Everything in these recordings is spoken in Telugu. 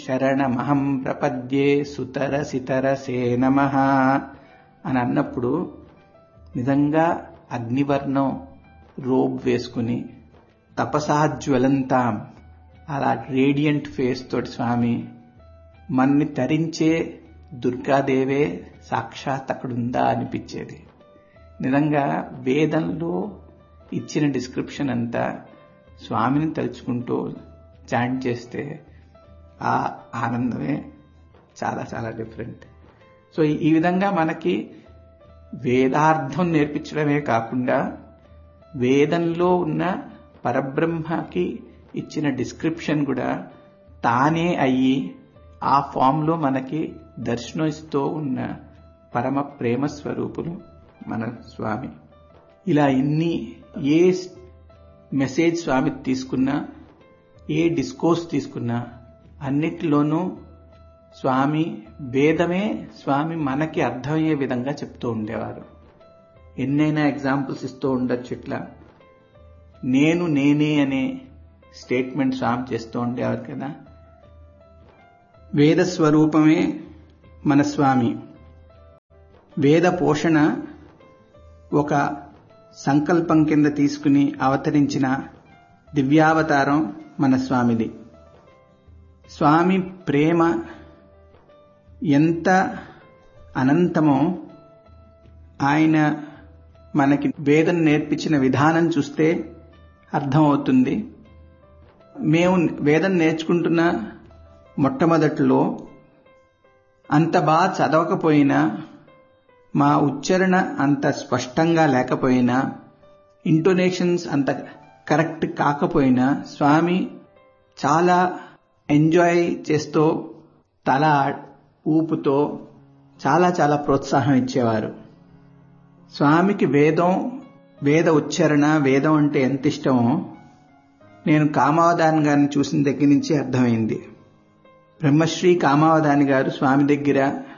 శరణమహం ప్రపద్యే సుతరసితరసే నమ అని అన్నప్పుడు నిజంగా అగ్నివర్ణం రోబ్ వేసుకుని తపసాజ్వలంతాం అలా రేడియంట్ ఫేస్ తోటి స్వామి మన్ని తరించే దుర్గాదేవే సాక్షాత్ అక్కడుందా అనిపించేది నిజంగా వేదంలో ఇచ్చిన డిస్క్రిప్షన్ అంతా స్వామిని తలుచుకుంటూ చాంట్ చేస్తే ఆ ఆనందమే చాలా చాలా డిఫరెంట్ సో ఈ విధంగా మనకి వేదార్థం నేర్పించడమే కాకుండా వేదంలో ఉన్న పరబ్రహ్మకి ఇచ్చిన డిస్క్రిప్షన్ కూడా తానే అయ్యి ఆ ఫామ్లో మనకి దర్శనమిస్తూ ఉన్న పరమ ప్రేమ స్వరూపులు మన స్వామి ఇలా ఇన్ని ఏ మెసేజ్ స్వామి తీసుకున్నా ఏ డిస్కోర్స్ తీసుకున్నా అన్నిటిలోనూ స్వామి వేదమే స్వామి మనకి అర్థమయ్యే విధంగా చెప్తూ ఉండేవారు ఎన్నైనా ఎగ్జాంపుల్స్ ఇస్తూ ఉండొచ్చు ఇట్లా నేను నేనే అనే స్టేట్మెంట్ స్వామి చేస్తూ ఉండేవారు కదా వేద స్వరూపమే మన స్వామి వేద పోషణ ఒక సంకల్పం కింద తీసుకుని అవతరించిన దివ్యావతారం మన స్వామిది స్వామి ప్రేమ ఎంత అనంతమో ఆయన మనకి వేదం నేర్పించిన విధానం చూస్తే అర్థమవుతుంది మేము వేదం నేర్చుకుంటున్న మొట్టమొదట్లో అంత బాగా చదవకపోయినా మా ఉచ్చారణ అంత స్పష్టంగా లేకపోయినా ఇంటోనేషన్స్ అంత కరెక్ట్ కాకపోయినా స్వామి చాలా ఎంజాయ్ చేస్తూ తల ఊపుతో చాలా చాలా ప్రోత్సాహం ఇచ్చేవారు స్వామికి వేదం వేద ఉచ్చారణ వేదం అంటే ఎంత ఇష్టమో నేను కామావధాని గారిని చూసిన దగ్గర నుంచి అర్థమైంది బ్రహ్మశ్రీ కామావధాని గారు స్వామి దగ్గర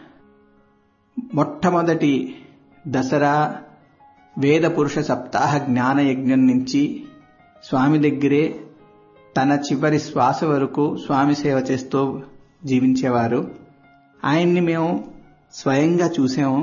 మొట్టమొదటి దసరా వేద పురుష సప్తాహ జ్ఞాన యజ్ఞం నుంచి స్వామి దగ్గరే తన చివరి శ్వాస వరకు స్వామి సేవ చేస్తూ జీవించేవారు ఆయన్ని మేము స్వయంగా చూసాము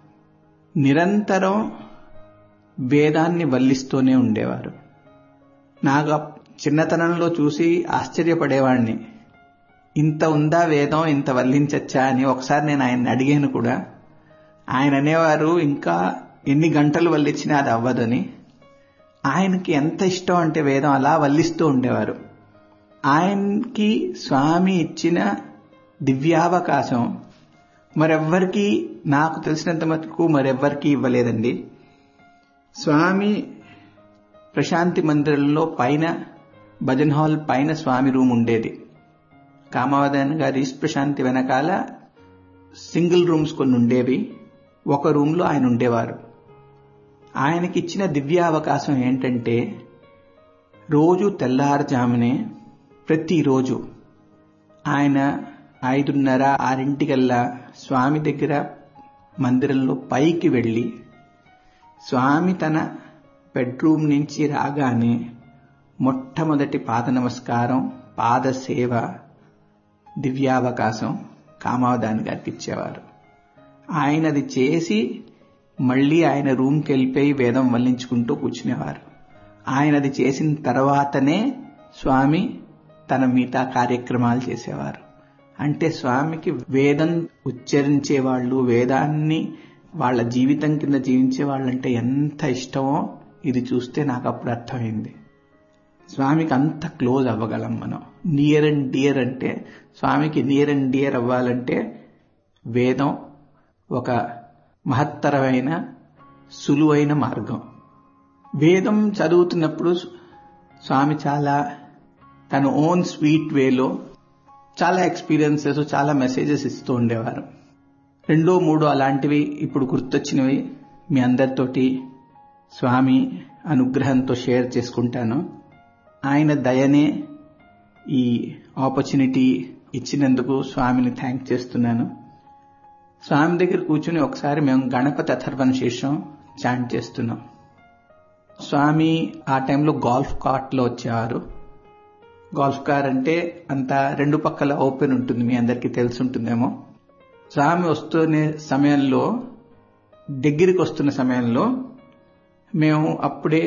నిరంతరం వేదాన్ని వల్లిస్తూనే ఉండేవారు నాకు చిన్నతనంలో చూసి ఆశ్చర్యపడేవాడిని ఇంత ఉందా వేదం ఇంత వల్లించచ్చా అని ఒకసారి నేను ఆయన్ని అడిగాను కూడా ఆయన అనేవారు ఇంకా ఎన్ని గంటలు వల్లించినా అది అవ్వదని ఆయనకి ఎంత ఇష్టం అంటే వేదం అలా వల్లిస్తూ ఉండేవారు ఆయనకి స్వామి ఇచ్చిన దివ్యావకాశం మరెవ్వరికి నాకు తెలిసినంత మటుకు మరెవ్వరికి ఇవ్వలేదండి స్వామి ప్రశాంతి మందిరంలో పైన భజన్ హాల్ పైన స్వామి రూమ్ ఉండేది కామావధాన్ గారి ప్రశాంతి వెనకాల సింగిల్ రూమ్స్ కొన్ని ఉండేవి ఒక రూమ్లో ఆయన ఉండేవారు ఆయనకి ఇచ్చిన దివ్య అవకాశం ఏంటంటే రోజు తెల్లారుజామునే ప్రతిరోజు ఆయన ఐదున్నర ఆరింటికల్లా స్వామి దగ్గర మందిరంలో పైకి వెళ్ళి స్వామి తన బెడ్రూమ్ నుంచి రాగానే మొట్టమొదటి పాద నమస్కారం పాద సేవ దివ్యావకాశం కామావధాని గారికి ఇచ్చేవారు ఆయనది చేసి మళ్ళీ ఆయన రూమ్కి వెళ్ళిపోయి వేదం వల్లించుకుంటూ కూర్చునేవారు ఆయనది చేసిన తర్వాతనే స్వామి తన మిగతా కార్యక్రమాలు చేసేవారు అంటే స్వామికి వేదం ఉచ్చరించే వాళ్ళు వేదాన్ని వాళ్ళ జీవితం కింద జీవించే వాళ్ళంటే ఎంత ఇష్టమో ఇది చూస్తే నాకు అప్పుడు అర్థమైంది స్వామికి అంత క్లోజ్ అవ్వగలం మనం నియర్ అండ్ డియర్ అంటే స్వామికి నియర్ అండ్ డియర్ అవ్వాలంటే వేదం ఒక మహత్తరమైన సులువైన మార్గం వేదం చదువుతున్నప్పుడు స్వామి చాలా తన ఓన్ స్వీట్ వేలో చాలా ఎక్స్పీరియన్సెస్ చాలా మెసేజెస్ ఇస్తూ ఉండేవారు రెండో మూడో అలాంటివి ఇప్పుడు గుర్తొచ్చినవి మీ అందరితోటి స్వామి అనుగ్రహంతో షేర్ చేసుకుంటాను ఆయన దయనే ఈ ఆపర్చునిటీ ఇచ్చినందుకు స్వామిని థ్యాంక్ చేస్తున్నాను స్వామి దగ్గర కూర్చుని ఒకసారి మేము గణపతి అథర్వణ శీర్షం చాంట్ చేస్తున్నాం స్వామి ఆ టైంలో గాల్ఫ్ కార్ట్లో వచ్చేవారు గోల్ఫ్ కార్ అంటే అంత రెండు పక్కల ఓపెన్ ఉంటుంది మీ అందరికీ తెలిసి ఉంటుందేమో స్వామి వస్తున్న సమయంలో దగ్గరికి వస్తున్న సమయంలో మేము అప్పుడే